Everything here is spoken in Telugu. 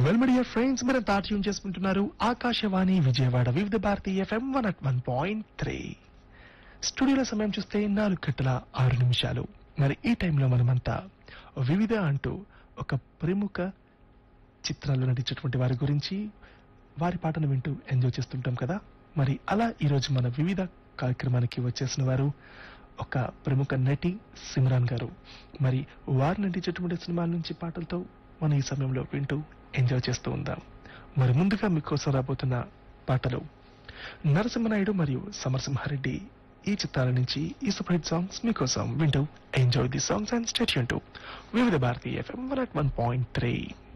వెల్ మై డియర్ ఫ్రెండ్స్ మీరు తాట్ ట్యూన్ చేసుకుంటున్నారు Akashvani Vijayawada Vividh Bharati FM one naught one point three స్టూడియోలో సమయం చూస్తే నాలుగు గంటల ఆరు నిమిషాలు మరి ఈ టైంలో మనమంతా వివిధ అంటూ ఒక ప్రముఖ చిత్రాల్లో నటించేటువంటి వారి గురించి వారి పాటను వింటూ ఎంజాయ్ చేస్తుంటాం కదా మరి అలా ఈరోజు మన వివిధ కార్యక్రమానికి వచ్చేసిన వారు ఒక ప్రముఖ నటి సిమ్రాన్ గారు మరి వారు నటించేటువంటి సినిమాల నుంచి పాటలతో మనం ఈ సమయంలో వింటూ ఎంజాయ్ చేస్తూ ఉందాం మరి ముందుగా మీకోసం రాబోతున్న పాటలు నరసింహనాయుడు మరియు సమరసింహారెడ్డి ఈ చిత్రాల నుంచి ఈ సూపర్ హిట్ సాంగ్స్ మీకోసం వింటూ enjoy the songs and stay Vividh Bharatiya FM one point three